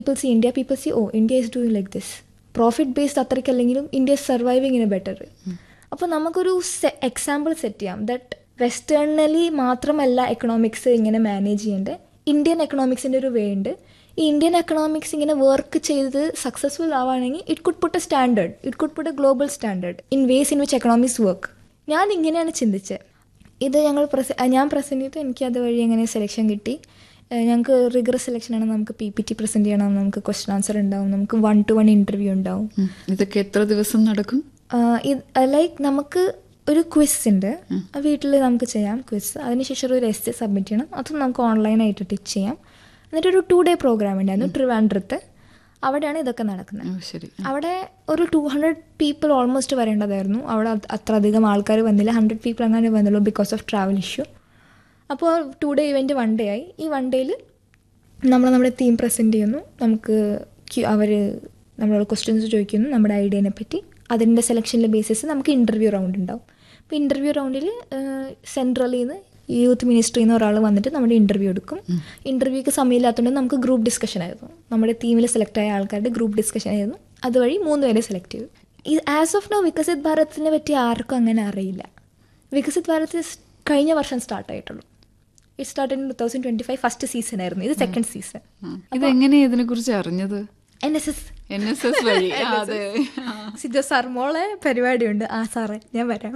People C India people C O India is doing like this profit based അത്രയ്ക്കല്ലെങ്കിലും India is surviving in a better അപ്പോൾ നമുക്കൊരു example set ചെയ്യാം that westernly മാത്രമല്ല economics ഇങ്ങനെ manage ചെയ്യേണ്ടത് Indian എക്കണോമിക്സിൻ്റെ ഒരു way ഉണ്ട് ഈ ഇന്ത്യൻ എക്കണോമിക്സ് ഇങ്ങനെ വർക്ക് ചെയ്ത് സക്സസ്ഫുൾ ആവുകയാണെങ്കിൽ it could put a standard it could put a global standard in ways in which economics work ഞാൻ ഇങ്ങനെയാണ് ചിന്തിച്ചത് ഇത് ഞങ്ങൾ പ്രസ ഞാൻ പ്രസൻറ്റ് ചെയ്തു എനിക്ക് അതുവഴി എങ്ങനെ സെലക്ഷൻ കിട്ടി ഏഹ് ഞങ്ങൾക്ക് റിഗറസ് സെലക്ഷനാണ് നമുക്ക് പി പി ടി പ്രസൻറ്റ് ചെയ്യണം നമുക്ക് ക്വസ്റ്റൻ ആൻസർ ഉണ്ടാവും നമുക്ക് വൺ ടു വൺ ഇൻ്റർവ്യൂ ഉണ്ടാവും ഉം. ഇതൊക്കെ എത്ര ദിവസം നടക്കും ലൈക്ക് നമുക്ക് ഒരു ക്വിസ് ഉണ്ട് വീട്ടിൽ നമുക്ക് ചെയ്യാം ക്വിസ് അതിനുശേഷം ഒരു എസ് സബ്മിറ്റ് ചെയ്യണം അതും നമുക്ക് ഓൺലൈനായിട്ട് ടീച്ച് ചെയ്യാം എന്നിട്ട് ഒരു ടു ഡേ പ്രോഗ്രാം ഉണ്ടായിരുന്നു ട്രിവാൻഡ്രത്ത് അവിടെയാണ് ഇതൊക്കെ നടക്കുന്നത് ഓ ശരി അവിടെ ഒരു ടു ഹൺഡ്രഡ് പീപ്പിൾ ഓൾമോസ്റ്റ് വരേണ്ടതായിരുന്നു അവിടെ അത് അത്ര അധികം ആൾക്കാർ വന്നില്ല ഹൺഡ്രഡ് പീപ്പിൾ അങ്ങനെ വന്നുള്ളൂ ബിക്കോസ് ഓഫ് ട്രാവൽ ഇഷ്യൂ അപ്പോൾ two day event one day ആയി ഈ വൺ ഡേയിൽ നമ്മൾ നമ്മുടെ തീം പ്രസൻറ്റ് ചെയ്യുന്നു നമുക്ക് അവർ നമ്മളോട് ക്വസ്റ്റ്യൻസ് ചോദിക്കുന്നു നമ്മുടെ ഐഡിയനെ പറ്റി അതിൻ്റെ സെലക്ഷൻ്റെ ബേസിസ് നമുക്ക് ഇൻ്റർവ്യൂ റൗണ്ട് ഉണ്ടാവും അപ്പോൾ ഇൻ്റർവ്യൂ റൗണ്ടിൽ സെൻട്രലിൽ നിന്ന് യൂത്ത് മിനിസ്ട്രിയിൽ നിന്ന് ഒരാൾ വന്നിട്ട് നമ്മുടെ ഇൻ്റർവ്യൂ എടുക്കും ഇൻ്റർവ്യൂക്ക് സമയമില്ലാത്തതുകൊണ്ട് നമുക്ക് ഗ്രൂപ്പ് ഡിസ്കഷൻ ആയിരുന്നു നമ്മുടെ ടീമിൽ സെലക്ട് ആയ ആൾക്കാരുടെ ഗ്രൂപ്പ് ഡിസ്കഷൻ ആയിരുന്നു അതുവഴി മൂന്ന് പേരെ സെലക്ട് ചെയ്തു ഈ ആസ് ഓഫ് നോ വികസിത് ഭാരതിനെ പറ്റി ആർക്കും അങ്ങനെ അറിയില്ല വികസിത് ഭാരത് സ് കഴിഞ്ഞ വർഷം സ്റ്റാർട്ട് ആയിട്ടുള്ളൂ it start in two thousand twenty five first season ആയിരുന്നു ഇത് സെക്കൻഡ് സീസൺ ഇതെങ്ങനെയാ ഇതിനെ കുറിച്ച് അറിഞ്ഞത് N S S N S S വഴി ആ, അതെ സിജോ സാർ മോളെ പരിപാടിയുണ്ട് ആ സാറേ ഞാൻ വരാം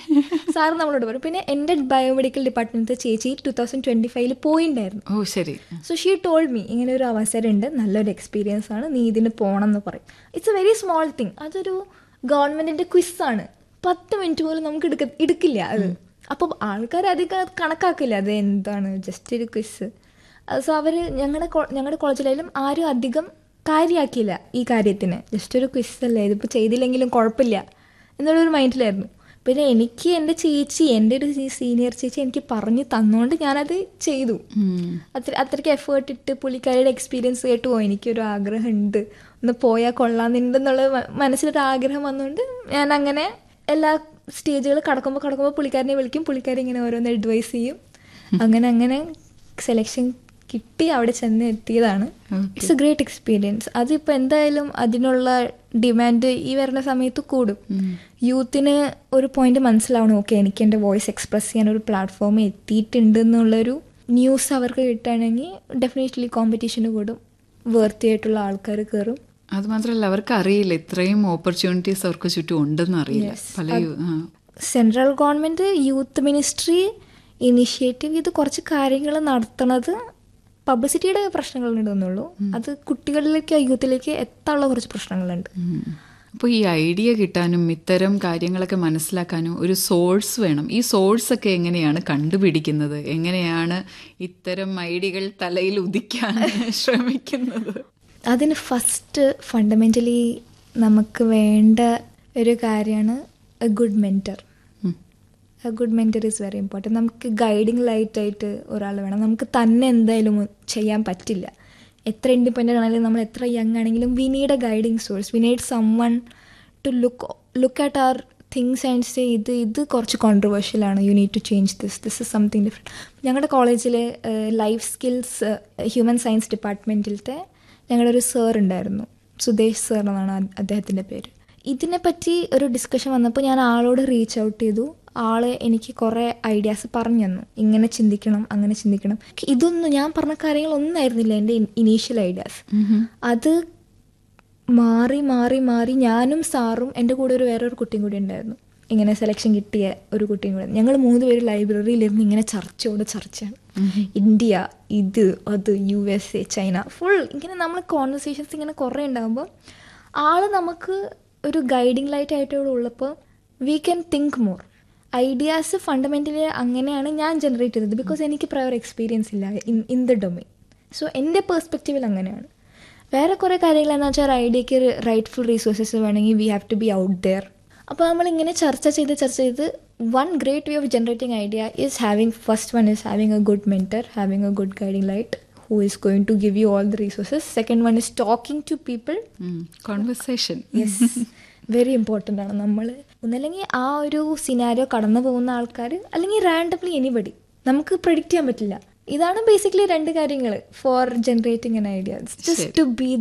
സാർ നമ്മളോട് പറയും പിന്നെ എൻ്റെ ബയോമെഡിക്കൽ ഡിപ്പാർട്ട്മെൻറ്റ് ചേച്ചി ടു തൗസൻഡ് ട്വൻറ്റി ഫൈവില് പോയിണ്ടായിരുന്നു ഓ ശരി സോ ഷീ ടോൾഡ് മീ ഇങ്ങനെ ഒരു അവസരമുണ്ട് നല്ലൊരു എക്സ്പീരിയൻസ് ആണ് നീ ഇതിന് പോകണം എന്ന് പറയും it's a very small thing അതൊരു ഗവൺമെൻറ്റിൻ്റെ ക്വിസ്സാണ് പത്ത് മിനിറ്റ് പോലും നമുക്ക് എടുക്ക എടുക്കില്ല അത് അപ്പോൾ ആൾക്കാർ അധികം അത് കണക്കാക്കില്ല അത് എന്താണ് ജസ്റ്റ് ഒരു ക്വിസ് സോ അവർ ഞങ്ങളുടെ ഞങ്ങളുടെ കോളേജിലായാലും ആരും അധികം കാര്യമാക്കിയില്ല ഈ കാര്യത്തിന് ജസ്റ്റ് ഒരു ക്വിസ് അല്ലേ ഇതിപ്പോൾ ചെയ്തില്ലെങ്കിലും കുഴപ്പമില്ല എന്നുള്ളൊരു മൈൻഡിലായിരുന്നു പിന്നെ എനിക്ക് എൻ്റെ ചേച്ചി എൻ്റെ ഒരു സീനിയർ ചേച്ചി എനിക്ക് പറഞ്ഞു തന്നുകൊണ്ട് ഞാനത് ചെയ്തു അത്ര അത്രയ്ക്ക് എഫേർട്ട് ഇട്ട് പുള്ളിക്കാരിയുടെ എക്സ്പീരിയൻസ് കേട്ട് പോയി എനിക്കൊരു ആഗ്രഹമുണ്ട് ഒന്ന് പോയാൽ കൊള്ളാമെന്നുണ്ടെന്നുള്ള മ- മനസ്സിലൊരു ആഗ്രഹം വന്നുകൊണ്ട് ഞാൻ അങ്ങനെ എല്ലാ സ്റ്റേജുകൾ കടക്കുമ്പോൾ കടക്കുമ്പോൾ പുള്ളിക്കാരനെ വിളിക്കും പുള്ളിക്കാരി ഇങ്ങനെ ഓരോന്ന് അഡ്വൈസ് ചെയ്യും അങ്ങനെ അങ്ങനെ സെലക്ഷൻ കിട്ടി അവിടെ ചെന്ന് എത്തിയതാണ് ഇറ്റ്സ് എ ഗ്രേറ്റ് എക്സ്പീരിയൻസ് അതിപ്പോൾ എന്തായാലും അതിനുള്ള ഡിമാൻഡ് ഈ വരുന്ന സമയത്ത് കൂടും യൂത്തിന് ഒരു പോയിന്റ് മനസ്സിലാവണം ഓക്കെ എനിക്ക് എൻ്റെ വോയിസ് എക്സ്പ്രസ് ചെയ്യാൻ ഒരു പ്ലാറ്റ്ഫോം എത്തിയിട്ടുണ്ട് എന്നുള്ളൊരു ന്യൂസ് അവർക്ക് കിട്ടുകയാണെങ്കിൽ ഡെഫിനറ്റ്ലി കോമ്പറ്റീഷന് കൂടും വേർത്തി ആയിട്ടുള്ള ആൾക്കാർ കയറും അത് മാത്രമല്ല അവർക്ക് അറിയില്ല ഇത്രയും ഓപ്പർച്യൂണിറ്റീസ് അവർക്ക് ചുറ്റും ഉണ്ടെന്ന് അറിയില്ല പല യു- ആ. Central government youth ministry initiative ഇത് കുറച്ച് കാര്യങ്ങൾ നടത്തണത് പബ്ലിസിറ്റിയുടെ പ്രശ്നങ്ങളുണ്ടെന്നുള്ളൂ അത് കുട്ടികളിലേക്ക് യൂത്തിലേക്ക് എത്താനുള്ള കുറച്ച് പ്രശ്നങ്ങളുണ്ട് ഉം. അപ്പോൾ ഈ ഐഡിയ കിട്ടാനും ഇത്തരം കാര്യങ്ങളൊക്കെ മനസ്സിലാക്കാനും ഒരു സോഴ്സ് വേണം ഈ സോഴ്സ് ഒക്കെ എങ്ങനെയാണ് കണ്ടുപിടിക്കുന്നത് എങ്ങനെയാണ് ഇത്തരം ഐഡിയകൾ തലയിൽ ഉദിക്കാൻ ശ്രമിക്കുന്നത് അതിന് ഫസ്റ്റ് ഫണ്ടമെൻ്റലി നമുക്ക് വേണ്ട ഒരു കാര്യമാണ് എ ഗുഡ് മെൻറ്റർ ഉം. A good mentor is very important നമുക്ക് ഗൈഡിങ് ലൈറ്റായിട്ട് ഒരാൾ വേണം നമുക്ക് തന്നെ എന്തായാലും ചെയ്യാൻ പറ്റില്ല എത്ര ഇൻഡിപെൻഡൻ്റ് ആണെങ്കിലും നമ്മൾ എത്ര യങ് ആണെങ്കിലും we need a guiding source we need someone to look look at our things and say ഇത് ഇത് കുറച്ച് കോൺട്രവേഴ്ഷ്യലാണ് you need to change this this is something different ഞങ്ങളുടെ കോളേജിലെ ലൈഫ് സ്കിൽസ് ഹ്യൂമൻ സയൻസ് ഡിപ്പാർട്ട്മെൻറ്റിലത്തെ ഞങ്ങളുടെ ഒരു സർ ഉണ്ടായിരുന്നു സുദേശ് സർ എന്നാണ് അ- അദ്ദേഹത്തിൻ്റെ പേര് ഇതിനെപ്പറ്റി ഒരു ഡിസ്കഷൻ വന്നപ്പോൾ ഞാൻ ആളോട് റീച്ച് ഔട്ട് ചെയ്തു ആള് എനിക്ക് കുറേ ഐഡിയാസ് പറഞ്ഞു തന്നു ഇങ്ങനെ ചിന്തിക്കണം അങ്ങനെ ചിന്തിക്കണം ഇതൊന്നും ഞാൻ പറഞ്ഞ കാര്യങ്ങളൊന്നും ആയിരുന്നില്ല എൻ്റെ ഇനീഷ്യൽ ഐഡിയാസ് അത് മാറി മാറി മാറി ഞാനും സാറും എൻ്റെ കൂടെ ഒരു വേറൊരു കുട്ടിയും കൂടി ഉണ്ടായിരുന്നു ഇങ്ങനെ സെലക്ഷൻ കിട്ടിയ ഒരു കുട്ടിയും കൂടെ ഞങ്ങൾ മൂന്ന് പേര് ലൈബ്രറിയിലിരുന്ന് ഇങ്ങനെ ചർച്ചയോട് ചർച്ചയാണ് ഇന്ത്യ ഇത് അത് U S A China full ഇങ്ങനെ നമ്മൾ കോൺവെർസേഷൻസ് ഇങ്ങനെ കുറേ ഉണ്ടാകുമ്പോൾ ആള് നമുക്ക് ഒരു ഗൈഡിങ് ലൈറ്റ് ആയിട്ട് ഇവിടെ ഉള്ളപ്പോൾ we can think more ideas fundamentally അങ്ങനെയാണ് ഞാൻ ജനറേറ്റ് ചെയ്തത് ബിക്കോസ് എനിക്ക് പ്രയർ എക്സ്പീരിയൻസ് ഇല്ല in in the domain so എൻ്റെ പേഴ്സ്പെക്റ്റീവിൽ അങ്ങനെയാണ് വേറെ കുറേ കാര്യങ്ങൾ എന്ന് വെച്ചാൽ ഐഡിയക്ക് റൈറ്റ്ഫുൾ റീസോഴ്സസ് വേണമെങ്കിൽ we have to be out there അപ്പോൾ നമ്മളിങ്ങനെ ചർച്ച ചെയ്ത് ചർച്ച ചെയ്ത് one great way of generating idea is having first one is having a good mentor having a good guiding light who is going to give you all the resources second one is talking to people conversation yes very important ആണ് നമ്മൾ ഒന്നല്ലെങ്കിൽ ആ ഒരു scenario കടന്നു പോകുന്ന ആൾക്കാർ അല്ലെങ്കിൽ randomly anybody നമുക്ക് പ്രെഡിക്റ്റ് ചെയ്യാൻ പറ്റില്ല ഇതാണ് ബേസിക്കലി രണ്ട് കാര്യങ്ങൾ for generating an idea just to B